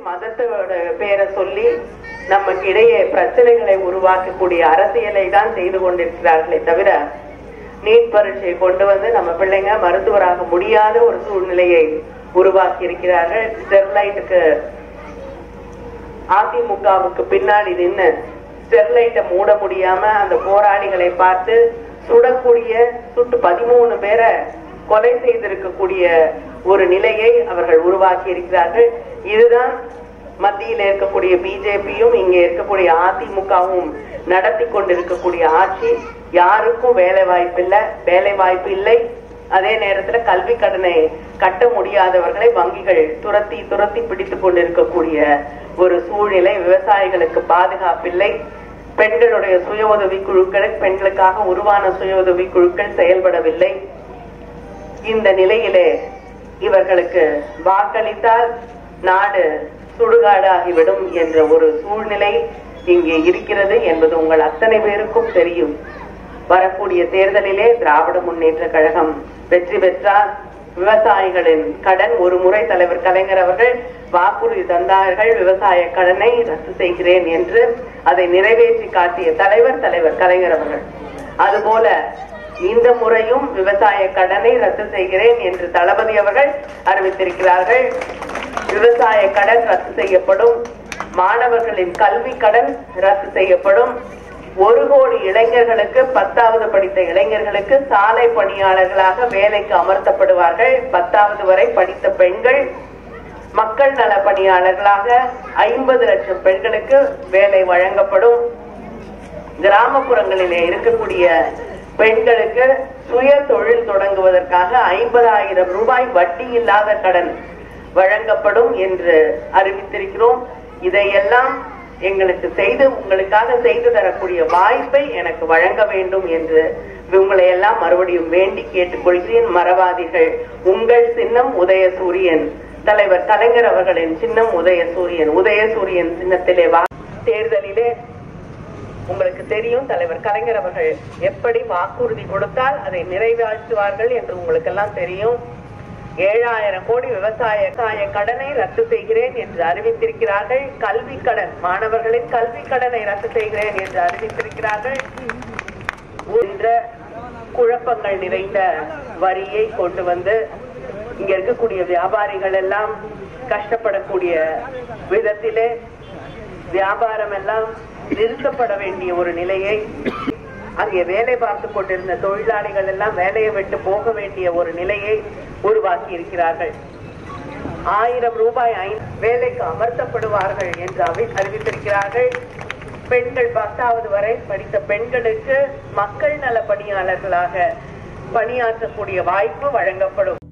மதத்தோட பேரை சொல்லி நமக்கு இடையே பிரச்சனைகளை உருவாக்கக்கூடிய அரசியலை தான் செய்து கொண்டிருக்கிறார்களே தவிர நீட் பரீட்சையை கொண்டு வந்து நம்ம பிள்ளைங்க மருத்துவராக முடியாத ஒரு சூழ்நிலையை உருவாக்கி இருக்கிறார்கள் ஸ்டெர்லைட்டுக்கு அதிமுகவுக்கு பின்னாடி நின்று ஸ்டெர்லைட்டை மூட முடியாம அந்த போராளிகளை பார்த்து சுடக்கூடிய சுட்டு பதிமூணு பேரை கொலை செய்திருக்கக்கூடிய ஒரு நிலையை அவர்கள் உருவாக்கி இருக்கிறார்கள் இதுதான் மத்தியில் இருக்கக்கூடிய பிஜேபியும் இங்க இருக்கக்கூடிய அதிமுகவும் நடத்தி கொண்டிருக்கக்கூடிய ஆட்சி யாருக்கும் வேலை வாய்ப்பு இல்ல வேலை வாய்ப்பு இல்லை அதே நேரத்துல கல்வி கடனை கட்ட முடியாதவர்களை வங்கிகள் துரத்தி துரத்தி பிடித்துக் கொண்டிருக்கக்கூடிய ஒரு சூழ்நிலை விவசாயிகளுக்கு பாதுகாப்பில்லை பெண்களுடைய சுய உதவி குழுக்கள் பெண்களுக்காக உருவான சுய உதவி குழுக்கள் செயல்படவில்லை இந்த நிலையிலே இவர்களுக்கு வாக்களித்தால் நாடு சுடுகாடாகிவிடும் என்ற ஒரு சூழ்நிலை இங்கே இருக்கிறது என்பது உங்கள் அத்தனை பேருக்கும் தெரியும் வரக்கூடிய தேர்தலிலே திராவிட முன்னேற்ற கழகம் வெற்றி பெற்றால் விவசாயிகளின் கடன் ஒரு முறை தலைவர் கலைஞர் அவர்கள் வாக்குறுதி தந்தார்கள் விவசாய கடனை ரத்து செய்கிறேன் என்று அதை நிறைவேற்றி காட்டிய தலைவர் தலைவர் கலைஞர் அவர்கள் அதுபோல இந்த முறையும் விவசாய கடனை ரத்து செய்கிறேன் என்று தளபதி அவர்கள் அறிவித்திருக்கிறார்கள் விவசாய கடன் ரத்து செய்யப்படும் மாணவர்களின் கல்வி கடன் ரத்து செய்யப்படும் ஒரு கோடி இளைஞர்களுக்கு பத்தாவது படித்த இளைஞர்களுக்கு சாலை பணியாளர்களாக வேலைக்கு அமர்த்தப்படுவார்கள் பத்தாவது வரை படித்த பெண்கள் மக்கள் நல பணியாளர்களாக ஐம்பது லட்சம் பெண்களுக்கு வேலை வழங்கப்படும் கிராமப்புறங்களிலே இருக்கக்கூடிய பெண்களுக்கு சுய தொழில் தொடங்குவதற்காக ஐம்பதாயிரம் ரூபாய் வட்டி இல்லாத கடன் வழங்கப்படும் என்று அறிவித்திருக்கிறோம் இதையெல்லாம் எங்களுக்கு செய்து உங்களுக்காக செய்து தரக்கூடிய வாய்ப்பை எனக்கு வழங்க வேண்டும் என்று உங்களை எல்லாம் மறுபடியும் வேண்டி கேட்டுக்கொள்கிறேன் மறவாதீர்கள் உங்கள் சின்னம் உதயசூரியன் தலைவர் கலைஞர் அவர்களின் சின்னம் உதயசூரியன் உதயசூரியன் சின்னத்திலே வா தேர்தலிலே உங்களுக்கு தெரியும் தலைவர் கலைஞர் அவர்கள் எப்படி வாக்குறுதி கொடுத்தால் அதை நிறைவேற்றுவார்கள் என்று உங்களுக்கு எல்லாம் தெரியும் ஏழாயிரம் கோடி விவசாய காய கடனை ரத்து செய்கிறேன் என்று அறிவித்திருக்கிறார்கள் கல்வி கடன் மாணவர்களின் கல்வி கடனை ரத்து செய்கிறேன் என்று அறிவித்திருக்கிறார்கள் என்ற குழப்பங்கள் நிறைந்த வரியை கொண்டு வந்து இங்க இருக்கக்கூடிய வியாபாரிகள் எல்லாம் கஷ்டப்படக்கூடிய விதத்திலே வியாபாரம் எல்லாம் நிறுத்தப்பட வேண்டிய ஒரு நிலையை அங்கே வேலை பார்த்து கொண்டிருந்த தொழிலாளிகள் எல்லாம் வேலையை விட்டு போக வேண்டிய ஒரு நிலையை உருவாக்கி இருக்கிறார்கள் ஆயிரம் ரூபாய் ஐ- வேலைக்கு அமர்த்தப்படுவார்கள் என்று அவி- அறிவித்திருக்கிறார்கள் பெண்கள் பத்தாவது வரை படித்த பெண்களுக்கு மக்கள் நல பணியாளர்களாக பணியாற்றக்கூடிய வாய்ப்பு வழங்கப்படும்